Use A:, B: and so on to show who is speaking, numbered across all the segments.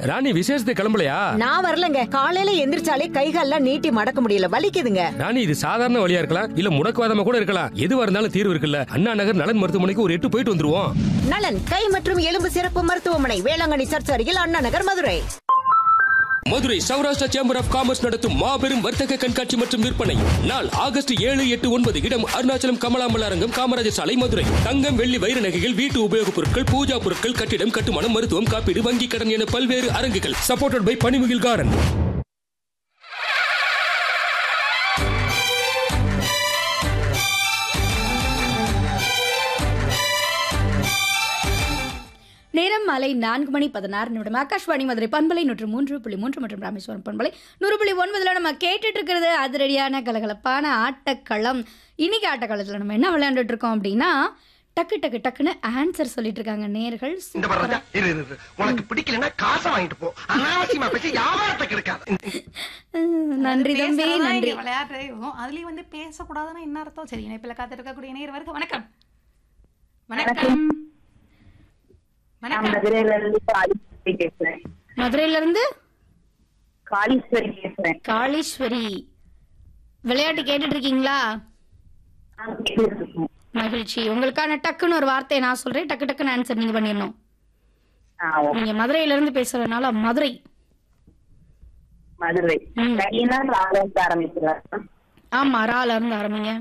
A: ராணி விசேஷத்துக்கு கிளம்பலையா
B: நான் வரலங்க காலையில எந்திரிச்சாலே கைகால்லாம் நீட்டி மடக்க முடியல வலிக்குதுங்க
A: ராணி இது சாதாரண வழியா இருக்கலாம் இல்ல முடக்குவாதமா கூட இருக்கலாம் எதுவா இருந்தாலும் தீர்வு இருக்குல்ல அண்ணா நகர் நலன் மருத்துவமனைக்கு ஒரு எட்டு போயிட்டு வந்துருவோம்
B: நலன் கை மற்றும் எலும்பு சிறப்பு மருத்துவமனை வேளாங்கண்ணி சர்ச் அருகில் Anna Nagar Madurai
A: Madurai Saurashtra chamber of commerce நடத்தும் மாபெரும் வர்த்தக கண்காட்சி மற்றும் விற்பனை நாள் ஆகஸ்ட் ஏழு எட்டு ஒன்பது இடம் அருணாச்சலம் கமலாமல் அரங்கம் காமராஜர் சாலை மதுரை தங்கம் வெள்ளி வைர நகைகள் வீட்டு உபயோகப் பொருட்கள் பூஜா பொருட்கள் கட்டிடம் கட்டுமானம் மருத்துவம் காப்பீடு வங்கி கடன் என பல்வேறு அரங்குகள் சப்போர்ட்டட் பை பனிமுகில் கார்டன்
C: நேரம் மாலை நான்கு மணி பதினாறு நிமிடம் ஆகாஷ்வாணி மதுரை பண்பலை நூற்று மூன்று புள்ளி மூன்று மற்றும் ராமேஸ்வரம் பண்பலை நூறு புள்ளி ஒன்பதுல நம்ம கேட்டுட்டு இருக்கிறது அதிரடியான கலகலப்பான ஆட்டக்களம் இன்னைக்கு ஆட்டக்களத்தில் நம்ம என்ன விளையாண்டுட்டு இருக்கோம் அப்படின்னா டக்கு டக்கு டக்குன்னு ஆன்சர் சொல்லிட்டு இருக்காங்க நேர்கள்
D: இந்த பாரு ராஜா, இரு இரு, இரு. உனக்கு பிடிக்கலன்னா காசை வாங்கிட்டு போ அனாவசியமா பேசி வியாபாரத்தை கெடுக்காத
C: நன்றி தம்பி
E: பேசுறதா
C: நன்றி
E: இங்க விளையாடுறோம் அதுலயும் வந்து பேசக்கூடாதுன்னா என்ன அர்த்தம் சரி இணைப்பில் காத்திருக்கக்கூடிய நேயர்களுக்கு வணக்கம் வணக்கம்
F: நான்
E: வணக்கம்
F: மதுரையில இருந்து காளீஸ்வரி பேசுறேன்
C: மதுரையில இருந்து
F: காளீஸ்வரி பேசுறேன்
C: காளீஸ்வரி விளையாட்டு கேட்டுட்டு இருக்கீங்களா
F: நான் கேட்டுட்டு இருக்கேன்.
C: மகிழ்ச்சி உங்களுக்கான டக்குன்னு ஒரு வார்த்தையை நான் சொல்றேன் டக்கு டக்குன்னு ஆன்சர் நீங்க பண்ணிடணும்
F: ஆ, ஓகே.
C: நீங்க மதுரையில இருந்து பேசுறதுனால மதுரை
F: மதுரை
C: ம்.
F: கையினா ராகம் ஆரம்பிக்கிறார்
C: ஆமா ரால இருந்து ஆரம்பிங்க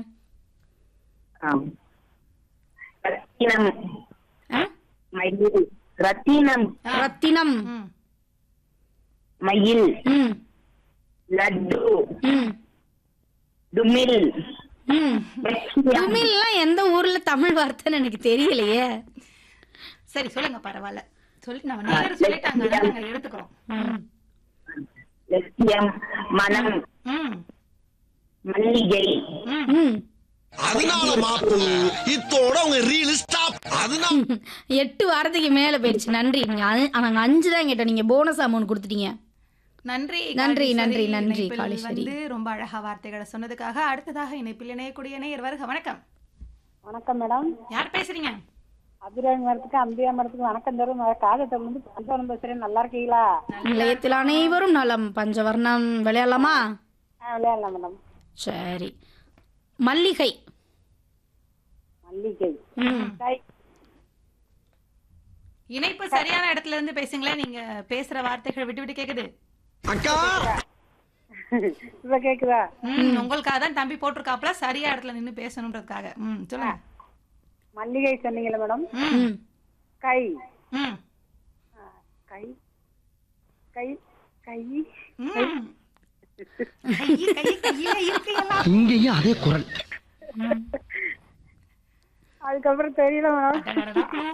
F: ரத்தினம்
C: ஆ?
F: மயில் ரத்தினம்
C: ரத்தினம்
E: ம்.
F: மயில்
C: ம்
F: லட்டு
C: ம்
F: துமில்
C: ம் தமிழ்லாம் எந்த ஊர்ல தமிழ் வார்த்தைன்னு எனக்கு தெரியலையே
E: சரி சொல்லுங்க பரவாயில்ல சொல்லி நம்ம நேயர் சொல்லிட்டாங்க அதை நாங்க எடுத்துக்கிறோம் ம்.
F: லட்சியம் மனம்
E: ம்.
F: மல்லிகை
E: ம்.
C: ம்
D: அதனால மாப்பு இத்தோட உங்க ரீல் ஸ்டாப் அதனால
C: எட்டு வாரத்துக்கு மேல போயிடுச்சு நன்றி நீங்க அ- நாங்க அஞ்சு தான் கேட்டோம் நீங்க போனஸ் அமௌண்ட் கொடுத்துட்டீங்க
E: நன்றி
C: நன்றி,
E: காளீஸ்வரி.
C: நன்றி, நன்றி,
E: இணைப்பில்
C: காளீஸ்வரி.
E: வந்து ரொம்ப அழகா வார்த்தைகளை சொன்னதுக்காக அடுத்ததாக இணைப்பில் இணையக்கூடிய நேயர் வருக வணக்கம்
G: வணக்கம் மேடம்
E: யார் பேசுறீங்க
G: அபிராமி மரத்துக்கு அம்பியா மரத்துக்கு வணக்கம் தரும் காகத்தில் வந்து பஞ்சவரம் பேசுறேன் நல்லா இருக்கீங்களா
C: நிலையத்தில் அனைவரும் நலம் பஞ்சவர்ணம் விளையாடலாமா
G: ஆ விளையாடலாம் மேடம்
C: சரி மல்லிகை
G: மல்லிகை
C: ம்
G: கை
E: இணைப்பு சரியான இடத்துல இருந்து பேசுங்களேன் நீங்க பேசுற வார்த்தைகள் விட்டு விட்டு கேக்குது
D: அக்கா
G: இப்ப கேக்குதா
E: ம், உங்களுக்காக தான் தம்பி போட்டிருக்காப்ல சரியா இடத்துல நின்னு பேசணுன்றதுக்காக ம் சொல்லுங்க
G: மல்லிகை சொன்னீங்களா மேடம்
E: ம்
C: ம்
G: கை
E: ம்
G: கை கை கை
E: ம். கை கை கையில இருக்கு எல்லாம்
D: இங்கேயும் அதே குரல்
G: அதுக்கப்புறம் தெரியல மேடம்
E: அடடடடா.